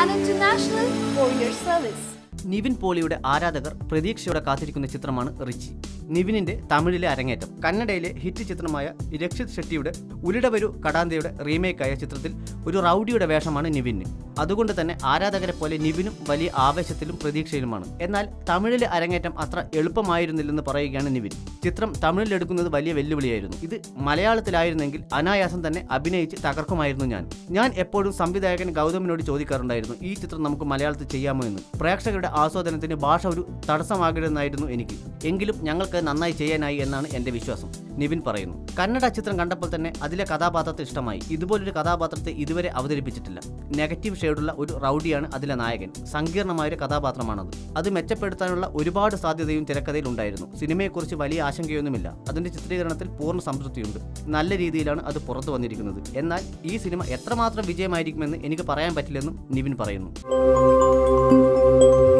an international courier service. Nivin പോളിയുടെ ആരാധകർ പ്രതീക്ഷയോടെ കാത്തിരിക്കുന്ന ചിത്രമാണ് റിച്ചി നിവിനിന്റെ തമിഴിലെ അരങ്ങേറ്റം കന്നഡയിലെ ഹിറ്റ് ചിത്രമായ രക്ഷിത് ഷെട്ടിയുടെ ഉലിടവരു കടാന്തയുടെ റീമേക്കായ ചിത്രത്തിൽ ഒരു റൗഡിയുടെ വേഷമാണ് നിവിന് അതുകൊണ്ട് തന്നെ ആരാധകരെ പോലെ നിവിനും വലിയ ആവേശത്തിലും പ്രതീക്ഷയിലുമാണ് എന്നാൽ തമിഴിലെ അരങ്ങേറ്റം അത്ര എളുപ്പമായിരുന്നില്ലെന്ന് പറയുകയാണ് നിവിൻ ചിത്രം തമിഴിലെടുക്കുന്നത് വലിയ വെല്ലുവിളിയായിരുന്നു ഇത് മലയാളത്തിലായിരുന്നെങ്കിൽ അനായാസം തന്നെ അഭിനയിച്ച് തകർക്കുമായിരുന്നു ഞാൻ ഞാൻ എപ്പോഴും സംവിധായകൻ ഗൗതമിനോട് ചോദിക്കാറുണ്ടായിരുന്നു ഈ ചിത്രം നമുക്ക് മലയാളത്തിൽ ചെയ്യാമോ എന്ന് പ്രേക്ഷകരുടെ ആസ്വാദനത്തിന് ഭാഷ ഒരു തടസ്സമാകരുതെന്നായിരുന്നു എനിക്ക് എങ്കിലും ഞങ്ങൾക്ക് നന്നായി ചെയ്യാനായി എന്നാണ് എൻ്റെ വിശ്വാസം നിവിൻ പറയുന്നു കന്നഡ ചിത്രം കണ്ടപ്പോൾ തന്നെ അതിലെ കഥാപാത്രത്തെ ഇഷ്ടമായി ഇതുപോലൊരു കഥാപാത്രത്തെ ഇതുവരെ അവതരിപ്പിച്ചിട്ടില്ല നെഗറ്റീവ് ഷെയ്ഡുള്ള ഒരു റൗഡിയാണ് അതിലെ നായകൻ സങ്കീർണമായൊരു കഥാപാത്രമാണത് അത് മെച്ചപ്പെടുത്താനുള്ള ഒരുപാട് സാധ്യതയും തിരക്കഥയിൽ ഉണ്ടായിരുന്നു സിനിമയെക്കുറിച്ച് വലിയ ആശങ്കയൊന്നുമില്ല അതിന്റെ ചിത്രീകരണത്തിൽ പൂർണ്ണ സംതൃപ്തിയുണ്ട് നല്ല രീതിയിലാണ് അത് പുറത്തു വന്നിരിക്കുന്നത് എന്നാൽ ഈ സിനിമ എത്രമാത്രം വിജയമായിരിക്കുമെന്ന് എനിക്ക് പറയാൻ പറ്റില്ലെന്നും നിവിൻ പറയുന്നു